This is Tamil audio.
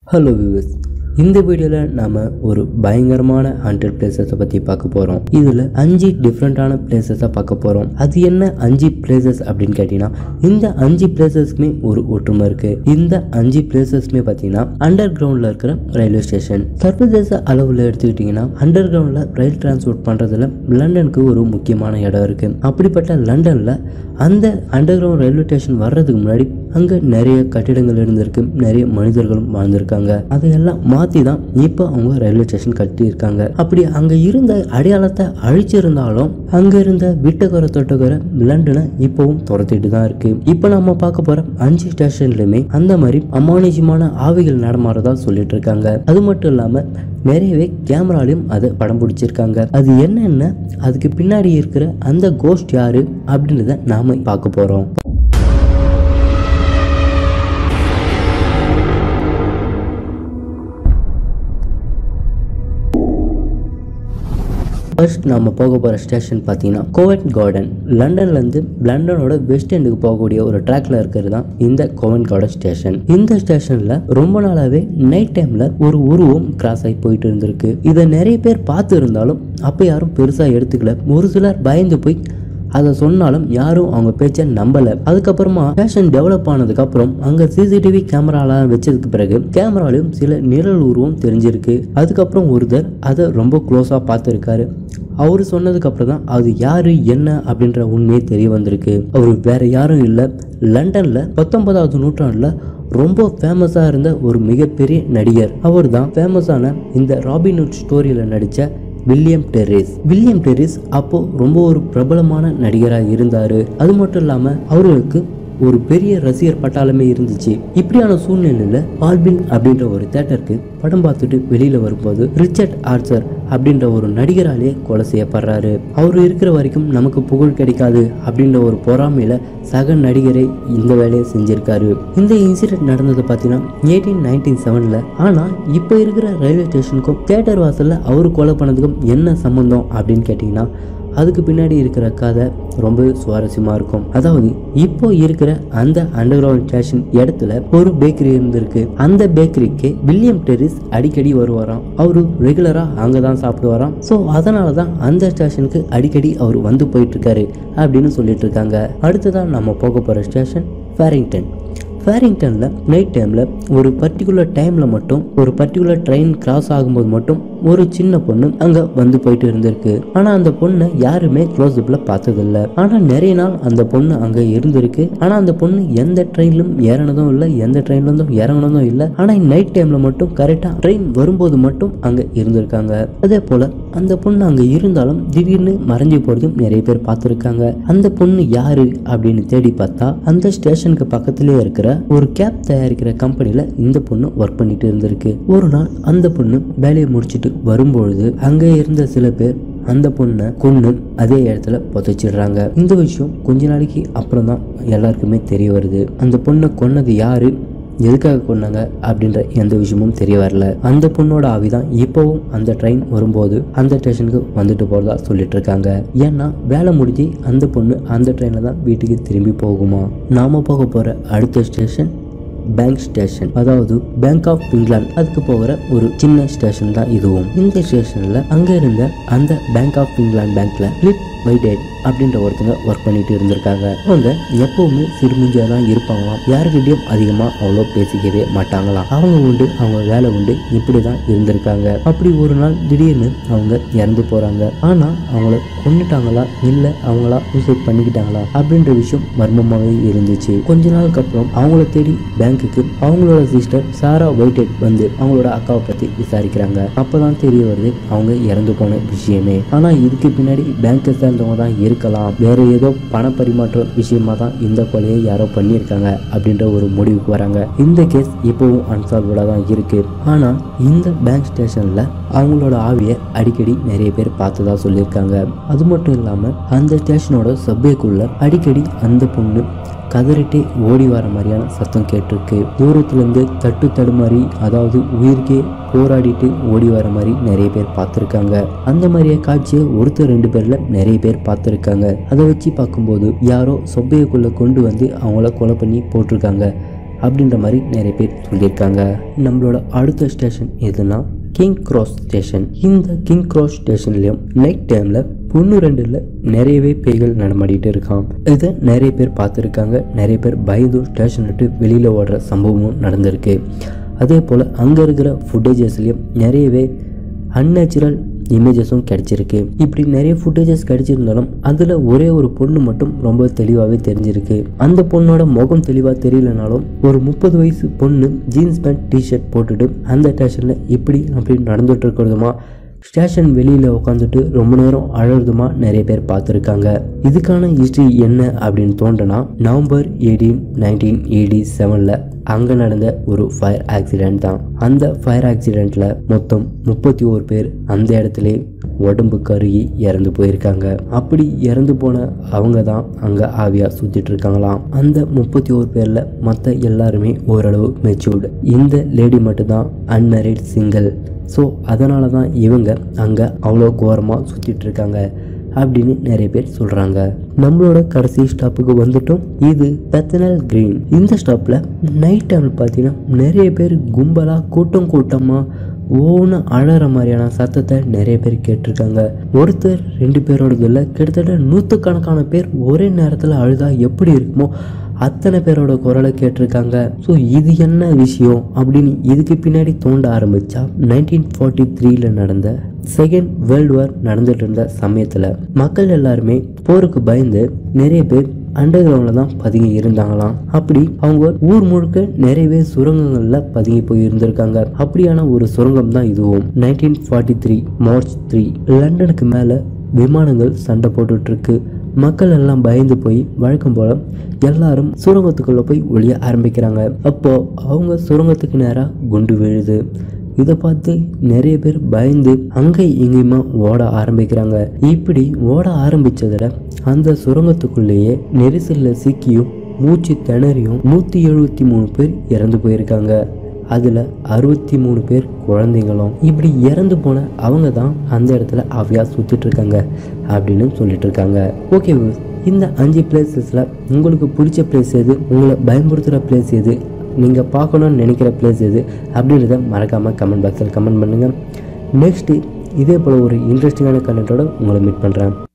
ஹலோ வியூவர்ஸ் இந்த வீடியோவில் நாம் ஒரு பயங்கரமான ஹண்ட்ரட் பிளேசஸை பற்றி பார்க்க போகிறோம் இதில் அஞ்சு டிஃப்ரெண்ட்டான பிளேசஸை பார்க்க போகிறோம் அது என்ன அஞ்சு பிளேசஸ் அப்படின்னு கேட்டிங்கன்னா இந்த அஞ்சு பிளேசஸ்க்குமே ஒரு ஒற்றுமை இருக்குது இந்த அஞ்சு பிளேசஸ்மே பார்த்தீங்கன்னா அண்டர் கிரவுண்டில் இருக்கிற ரயில்வே ஸ்டேஷன் சர்வதேச அளவில் எடுத்துக்கிட்டிங்கன்னா அண்டர் கிரவுண்டில் ரயில் டிரான்ஸ்போர்ட் பண்ணுறதுல லண்டனுக்கு ஒரு முக்கியமான இடம் இருக்குது அப்படிப்பட்ட லண்டனில் அந்த அண்டர் கிரவுண்ட் ரயில்வே ஸ்டேஷன் வர்றதுக்கு முன்னாடி அங்கே நிறைய கட்டிடங்கள் இருந்திருக்கு நிறைய மனிதர்களும் வாழ்ந்திருக்காங்க அதையெல்லாம் மாற்றி தான் இப்போ அவங்க ரயில்வே ஸ்டேஷன் கட்டியிருக்காங்க அப்படி அங்கே இருந்த அடையாளத்தை அழிச்சிருந்தாலும் அங்கே இருந்த விட்டகர தொட்டகர லண்டனை இப்போவும் துரத்திட்டு தான் இருக்கு இப்போ நம்ம பார்க்க போகிற அஞ்சு ஸ்டேஷன்லையுமே அந்த மாதிரி அமானுஷ்யமான ஆவிகள் நடமாறதா சொல்லிட்டு இருக்காங்க அது மட்டும் இல்லாமல் நிறையவே கேமராலையும் அதை படம் பிடிச்சிருக்காங்க அது என்னென்ன அதுக்கு பின்னாடி இருக்கிற அந்த கோஸ்ட் யாரு அப்படின்றத நாம பார்க்க போறோம் ஃபர்ஸ்ட் நம்ம போக போகிற ஸ்டேஷன் பார்த்தீங்கன்னா கோவெட் கார்டன் லண்டன்லேருந்து லண்டனோட வெஸ்ட் எண்டுக்கு போகக்கூடிய ஒரு ட்ராக்ல இருக்கிறது தான் இந்த கோவெட் கார்டன் ஸ்டேஷன் இந்த ஸ்டேஷனில் ரொம்ப நாளாகவே நைட் டைமில் ஒரு உருவம் கிராஸ் ஆகி போயிட்டு இருந்திருக்கு இதை நிறைய பேர் பார்த்து இருந்தாலும் அப்போ யாரும் பெருசாக எடுத்துக்கல ஒரு சிலர் பயந்து போய் அதை சொன்னாலும் யாரும் அவங்க பேச்சை நம்பல அதுக்கப்புறமா ஃபேஷன் டெவலப் ஆனதுக்கு அப்புறம் அங்க சிசிடிவி கேமராலாம் வச்சதுக்கு பிறகு கேமராலையும் சில நிழல் உருவம் தெரிஞ்சிருக்கு அதுக்கப்புறம் ஒருத்தர் அதை ரொம்ப க்ளோஸா பார்த்துருக்காரு அவர் சொன்னதுக்கு அப்புறம் தான் அது யாரு என்ன அப்படின்ற உண்மையே தெரிய வந்திருக்கு அவர் வேற யாரும் இல்லை லண்டன்ல பத்தொன்பதாவது நூற்றாண்டுல ரொம்ப ஃபேமஸாக இருந்த ஒரு மிகப்பெரிய நடிகர் அவர் தான் ஃபேமஸான இந்த ராபின்ஹுட் ஸ்டோரியில் நடித்த வில்லியம் டெரிஸ் வில்லியம் டெரிஸ் அப்போ ரொம்ப ஒரு பிரபலமான நடிகராக இருந்தார் அது மட்டும் இல்லாமல் அவர்களுக்கு ஒரு பெரிய ரசிகர் பட்டாளமே இருந்துச்சு இப்படியான சூழ்நிலையில் ஆல்பின் அப்படின்ற ஒரு தேட்டருக்கு படம் பார்த்துட்டு வெளியில வரும்போது ரிச்சர்ட் ஆர்ச்சர் அப்படின்ற ஒரு நடிகராலே கொலை செய்யப்படுறாரு அவர் இருக்கிற வரைக்கும் நமக்கு புகழ் கிடைக்காது அப்படின்ற ஒரு பொறாமையில சக நடிகரை இந்த வேலையை செஞ்சிருக்காரு இந்த இன்சிடென்ட் நடந்தது பார்த்தீங்கன்னா எயிட்டீன் நைன்டீன் செவனில் ஆனால் இப்போ இருக்கிற ரயில்வே ஸ்டேஷனுக்கும் தேட்டர் வாசலில் அவர் கொலை பண்ணதுக்கும் என்ன சம்மந்தம் அப்படின்னு கேட்டிங்கன்னா அதுக்கு பின்னாடி இருக்கிற கதை ரொம்ப சுவாரஸ்யமாக இருக்கும் அதாவது இப்போ இருக்கிற அந்த அண்டர் கிரவுண்ட் ஸ்டேஷன் இடத்துல ஒரு பேக்கரி இருந்திருக்கு அந்த பேக்கரிக்கு வில்லியம் டெரிஸ் அடிக்கடி வருவாராம் அவரு ரெகுலராக அங்கே தான் சாப்பிடுவாராம் ஸோ அதனால தான் அந்த ஸ்டேஷனுக்கு அடிக்கடி அவர் வந்து போயிட்டு இருக்காரு அப்படின்னு சொல்லிட்டு இருக்காங்க அடுத்ததான் நம்ம போக போகிற ஸ்டேஷன் ஃபேரிங்டன் ஃபேரிங்டனில் நைட் டைமில் ஒரு பர்டிகுலர் டைமில் மட்டும் ஒரு பர்டிகுலர் ட்ரெயின் கிராஸ் ஆகும்போது மட்டும் ஒரு சின்ன பொண்ணு அங்கே வந்து போயிட்டு இருந்திருக்கு ஆனால் அந்த பொண்ணை யாருமே க்ளோஸ் அப்பில் பார்த்ததில்ல ஆனால் நிறைய நாள் அந்த பொண்ணு அங்கே இருந்திருக்கு ஆனால் அந்த பொண்ணு எந்த ட்ரெயின்லும் ஏறினதும் இல்லை எந்த ட்ரெயின்லேருந்தும் இறங்கினதும் இல்லை ஆனால் நைட் டைமில் மட்டும் கரெக்டாக ட்ரெயின் வரும்போது மட்டும் அங்கே இருந்திருக்காங்க அதே போல் அந்த பொண்ணு அங்கே இருந்தாலும் திடீர்னு மறைஞ்சு போகிறதும் நிறைய பேர் பார்த்துருக்காங்க அந்த பொண்ணு யாரு அப்படின்னு தேடி பார்த்தா அந்த ஸ்டேஷனுக்கு பக்கத்திலே இருக்கிற ஒரு கேப் தயாரிக்கிற கம்பெனியில் இந்த பொண்ணு ஒர்க் பண்ணிட்டு இருந்திருக்கு ஒரு நாள் அந்த பொண்ணு வேலையை முடிச்சுட்டு வரும்பொழுது அங்கே இருந்த சில பேர் அந்த பொண்ணை கொன்று அதே இடத்துல புதைச்சிடுறாங்க இந்த விஷயம் கொஞ்ச நாளைக்கு அப்புறம் தான் எல்லாருக்குமே தெரிய வருது அந்த பொண்ணை கொன்னது யாரு எதுக்காக கொண்டாங்க அப்படின்ற எந்த விஷயமும் தெரிய வரல அந்த பொண்ணோட ஆவி தான் இப்போவும் அந்த ட்ரெயின் வரும்போது அந்த ஸ்டேஷனுக்கு வந்துட்டு போகிறதா சொல்லிட்டு இருக்காங்க ஏன்னா வேலை முடிஞ்சு அந்த பொண்ணு அந்த ட்ரெயினில் தான் வீட்டுக்கு திரும்பி போகுமா நாம போக போகிற அடுத்த ஸ்டேஷன் பேங்க் ஸ்டேஷன் அதாவது பேங்க் ஆஃப் இங்கிலாந்து அதுக்கு போகிற ஒரு சின்ன ஸ்டேஷன் தான் இதுவும் இந்த ஸ்டேஷன்ல அங்க இருந்த அந்த பேங்க் ஆஃப் இங்கிலாந்து பேங்க்ல பிலிப் வைடேட் அப்படின்ற ஒருத்தங்க ஒர்க் பண்ணிட்டு இருந்திருக்காங்க அவங்க எப்பவுமே சிறுமிஞ்சா தான் இருப்பாங்களாம் யாருக்கிட்டையும் அதிகமா அவ்வளோ பேசிக்கவே மாட்டாங்களாம் அவங்க உண்டு அவங்க வேலை உண்டு இப்படி தான் இருந்திருக்காங்க அப்படி ஒரு நாள் திடீர்னு அவங்க இறந்து போறாங்க ஆனா அவங்கள கொண்டுட்டாங்களா இல்ல அவங்களா சூசைட் பண்ணிக்கிட்டாங்களா அப்படின்ற விஷயம் மர்மமாகவே இருந்துச்சு கொஞ்ச நாளுக்கு அப்புறம் அவங்கள தேடி பேங்க்குக்கு அவங்களோட சிஸ்டர் சாரா ஒயிட்டட் வந்து அவங்களோட அக்காவை பத்தி விசாரிக்கிறாங்க அப்பதான் தெரிய வருது அவங்க இறந்து போன விஷயமே ஆனா இதுக்கு பின்னாடி பேங்க்கை சேர்ந்தவங்க தான் இருக்கலாம் வேற ஏதோ பண பரிமாற்ற விஷயமா தான் இந்த கொலையை யாரோ பண்ணியிருக்காங்க அப்படின்ற ஒரு முடிவுக்கு வராங்க இந்த கேஸ் இப்போவும் அன்சால்வ்டா தான் இருக்கு ஆனா இந்த பேங்க் ஸ்டேஷன்ல அவங்களோட ஆவியை அடிக்கடி நிறைய பேர் பார்த்ததா சொல்லியிருக்காங்க அது மட்டும் இல்லாம அந்த ஸ்டேஷனோட சப்வேக்குள்ள அடிக்கடி அந்த பொண்ணு கதறிட்டே ஓடி வர மாதிரியான சத்தம் கேட்டிருக்கு தூரத்துலேருந்து தட்டு தடுமாறி அதாவது உயிருக்கே போராடிட்டு ஓடி வர மாதிரி நிறைய பேர் பார்த்துருக்காங்க அந்த மாதிரியே காட்சியை ஒருத்தர் ரெண்டு பேர்ல நிறைய பேர் பார்த்துருக்காங்க அதை வச்சு பார்க்கும்போது யாரோ சொப்பையக்குள்ள கொண்டு வந்து அவங்கள கொலை பண்ணி போட்டிருக்காங்க அப்படின்ற மாதிரி நிறைய பேர் சொல்லியிருக்காங்க நம்மளோட அடுத்த ஸ்டேஷன் எதுனா கிங் கிராஸ் ஸ்டேஷன் இந்த கிங் கிராஸ் ஸ்டேஷன்லேயும் நைட் டைமில் ஒன்று ரெண்டில் நிறையவே பேய்கள் நடமாடிட்டு இருக்கான் இதை நிறைய பேர் பார்த்துருக்காங்க நிறைய பேர் பயந்தும் ஸ்டேஷன் விட்டு வெளியில் ஓடுற சம்பவமும் நடந்திருக்கு அதே போல் அங்கே இருக்கிற ஃபுட்டேஜஸ்லேயும் நிறையவே அன்நேச்சுரல் இமேஜஸும் கிடைச்சிருக்கு இப்படி நிறைய ஃபுட்டேஜஸ் கிடைச்சிருந்தாலும் அதில் ஒரே ஒரு பொண்ணு மட்டும் ரொம்ப தெளிவாகவே தெரிஞ்சிருக்கு அந்த பொண்ணோட முகம் தெளிவாக தெரியலனாலும் ஒரு முப்பது வயசு பொண்ணு ஜீன்ஸ் பேண்ட் டிஷர்ட் போட்டுட்டு அந்த ஸ்டேஷனில் இப்படி அப்படி நடந்துட்டு இருக்கிறதுமா ஸ்டேஷன் வெளியில் உட்காந்துட்டு ரொம்ப நேரம் அழகுதுமா நிறைய பேர் பார்த்துருக்காங்க இதுக்கான ஹிஸ்ட்ரி என்ன அப்படின்னு தோன்றனா நவம்பர் எயிட்டீன் நைன்டீன் எயிட்டி செவனில் அங்கே நடந்த ஒரு ஃபயர் ஆக்சிடெண்ட் தான் அந்த ஃபயர் ஆக்சிடெண்ட்டில் மொத்தம் முப்பத்தி ஓரு பேர் அந்த இடத்துல உடம்பு கருகி இறந்து போயிருக்காங்க அப்படி இறந்து போன அவங்க தான் அங்கே ஆவியாக சுற்றிட்டு இருக்காங்களாம் அந்த முப்பத்தி ஓரு பேரில் மற்ற எல்லாருமே ஓரளவு மெச்சூர்டு இந்த லேடி மட்டும்தான் அன்மேரிட் சிங்கிள் ஸோ அதனால தான் இவங்க அங்கே அவ்வளோ கோரமாக சுற்றிட்டு இருக்காங்க அப்படின்னு நிறைய பேர் சொல்கிறாங்க நம்மளோட கடைசி ஸ்டாப்புக்கு வந்துட்டோம் இது பெத்தனல் கிரீன் இந்த ஸ்டாப்பில் நைட் டைமில் பார்த்தீங்கன்னா நிறைய பேர் கும்பலாக கூட்டம் கூட்டமாக ஓன்னு அழற மாதிரியான சத்தத்தை நிறைய பேர் கேட்டிருக்காங்க ஒருத்தர் ரெண்டு பேரோடது இல்லை கிட்டத்தட்ட நூற்றுக்கணக்கான பேர் ஒரே நேரத்தில் அழுதா எப்படி இருக்குமோ அத்தனை பேரோட குரலை கேட்டிருக்காங்க ஸோ இது என்ன விஷயம் அப்படின்னு இதுக்கு பின்னாடி தோண்ட ஆரம்பிச்சா நைன்டீன் ஃபார்ட்டி த்ரீல நடந்த செகண்ட் வேர்ல்டு வார் நடந்துட்டு இருந்த சமயத்தில் மக்கள் எல்லாருமே போருக்கு பயந்து நிறைய பேர் அண்டர் கிரவுண்டில் தான் பதுங்கி இருந்தாங்களாம் அப்படி அவங்க ஊர் முழுக்க நிறையவே சுரங்கங்களில் பதுங்கி போய் இருந்திருக்காங்க அப்படியான ஒரு சுரங்கம் தான் இதுவும் nineteen forty three March three லண்டனுக்கு மேலே விமானங்கள் சண்டை போட்டுட்டு இருக்கு மக்கள் எல்லாம் பயந்து போய் வழக்கம் போல எல்லாரும் சுரங்கத்துக்குள்ள போய் ஒளிய ஆரம்பிக்கிறாங்க அப்போ அவங்க சுரங்கத்துக்கு நேராக குண்டு விழுது இதை பார்த்து நிறைய பேர் பயந்து அங்கே இங்கேயுமா ஓட ஆரம்பிக்கிறாங்க இப்படி ஓட ஆரம்பிச்சதுல அந்த சுரங்கத்துக்குள்ளேயே நெரிசலில் சிக்கியும் மூச்சு திணறியும் நூற்றி எழுபத்தி மூணு பேர் இறந்து போயிருக்காங்க அதில் அறுபத்தி மூணு பேர் குழந்தைங்களும் இப்படி இறந்து போன அவங்க தான் அந்த இடத்துல ஆவியாக சுற்றிட்டு இருக்காங்க அப்படின்னு சொல்லிட்டு இருக்காங்க ஓகே இந்த அஞ்சு பிளேசஸில் உங்களுக்கு பிடிச்ச பிளேஸ் எது உங்களை பயன்படுத்துகிற பிளேஸ் எது நீங்கள் பார்க்கணும்னு நினைக்கிற பிளேஸ் எது அப்படின்றத மறக்காமல் கமெண்ட் பாக்ஸில் கமெண்ட் பண்ணுங்கள் நெக்ஸ்ட்டு இதே போல் ஒரு இன்ட்ரெஸ்டிங்கான கண்டென்ட்டோட உங்களை மீட் பண்ணுறேன்